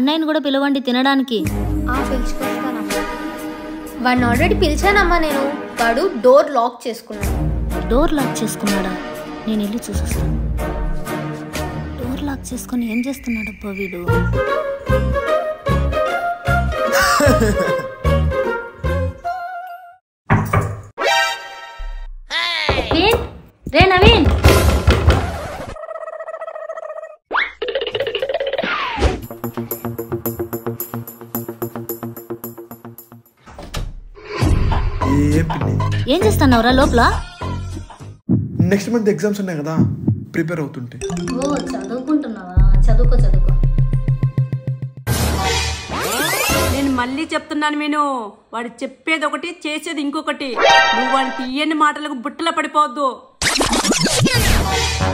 అన్నయ్యని కూడా పిలవండి తినడానికి ఆ పిలుచుకొస్తానమ్మా వాడిని ఆల్రెడీ పిలిచానమ్మా నేను వాడు డోర్ లాక్ చేసుకున్నాడు డోర్ లాక్ చేసుకున్నాడా నేను వెళ్ళి చూసొస్తాను డోర్ లాక్ చేసుకొని ఏం చేస్తున్నాడబ్బా వీడు నవీన్ రే నవీన్ ఏం పిన్ని ఏం చేస్తున్నావురా లోపల నెక్స్ట్ మంత్ ఎగ్జామ్స్ ఉన్నాయి కదా ప్రిపేర్ అవుతుంటే ఓ చదువుకుంటున్నావా చదువుకో చదువుకో నేను మళ్ళీ చెప్తున్నాను విను వాడు చెప్పేది ఒకటి చేసేది ఇంకొకటి నువ్వు వాడికి తీయని మాటలకు బుట్టల పడిపోవద్దు